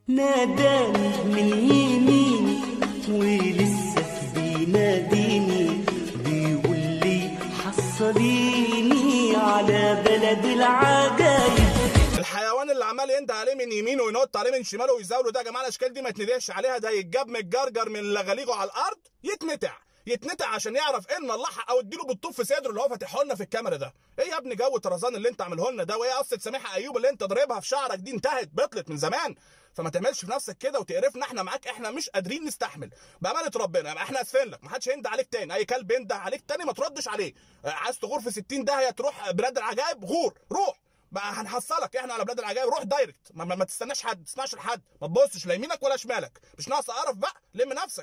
ناداني من يميني ولسه بيناديني بيقول لي حصليني على بلد العجايب الحيوان اللي عمال ينده عليه من يمينه وينط عليه من شماله ويزاوله ده يا جماعه الاشكال دي ما يتندهش عليها ده يتجاب متجرجر من لغاليجه على الارض يتنتع يتنتع عشان يعرف ان الله حق او اديله بالطوب في صدره اللي هو فاتحه لنا في الكاميرا ده ايه يا ابني جو طرزان اللي انت عامله لنا ده وايه قصه سميحه ايوب اللي انت ضاربها في شعرك دي انتهت بطلت من زمان فما تعملش في نفسك كده وتقرفنا احنا معاك احنا مش قادرين نستحمل بامانه ربنا احنا اسفين لك ما حدش هينده عليك تاني اي كلب ينده عليك تاني ما تردش عليه آه، عايز تغور في 60 داهيه تروح بلاد العجائب غور روح بقى هنحصلك احنا على بلاد العجائب روح دايركت ما, ما, ما تستناش حد ما تسمعش لحد ما تبصش لا يمينك ولا شمالك مش ناقص قرف بقى لم نفسك